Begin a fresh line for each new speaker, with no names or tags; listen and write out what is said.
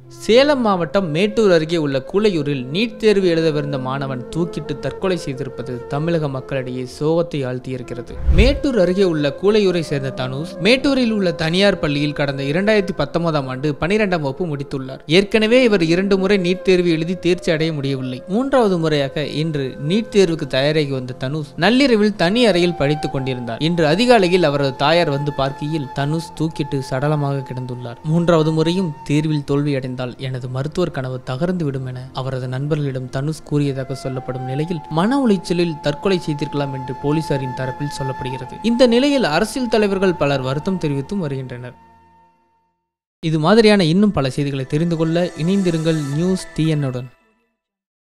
சேலம் மாவட்டம் மேட்டூர் அருகே உள்ள கூலையூரில் நீட் தேர்வு எழுதவிருந்த மாணவன் தூக்கிட்டு தற்கொலை செய்திருப்பது தமிழக மக்களிடையே சோகத்தை ஆழ்த்தியிருக்கிறது மேட்டூர் அருகே உள்ள கூலையூரை சேர்ந்த தனுஷ் மேட்டூரில் உள்ள தனியார் பள்ளியில் கடந்த இரண்டாயிரத்தி பத்தொன்பதாம் ஆண்டு பனிரெண்டாம் வகுப்பு முடித்துள்ளார் ஏற்கனவே இவர் இரண்டு முறை நீட் தேர்வு எழுதி தேர்ச்சி அடைய முடியவில்லை மூன்றாவது முறையாக இன்று நீட் தேர்வுக்கு தயாராகி வந்த தனுஷ் நள்ளிரவில் தனி அறையில் படித்துக் கொண்டிருந்தார் இன்று அதிகாலையில் அவரது தாயார் வந்து பார்க்கையில் தனுஷ் தூக்கிட்டு சடலமாக கிடந்துள்ளார் மூன்றாவது முறையும் தேர்வில் தோல்வியடைந்தால் எனது மருத்துவர் கனவு தகர்ந்து விடும் என அவரது நண்பர்களிடம் தனுஷ் கூறியதாக சொல்லப்படும் நிலையில் மன உளைச்சலில் தற்கொலை செய்திருக்கலாம் என்று போலீசாரின் தரப்பில் சொல்லப்படுகிறது இந்த நிலையில் அரசியல் தலைவர்கள் பலர் வருத்தம் தெரிவித்தும் வருகின்றனர் இது மாதிரியான இன்னும் பல செய்திகளை தெரிந்து கொள்ள இணைந்திருங்கள் நியூஸ் டிஎன்னுடன்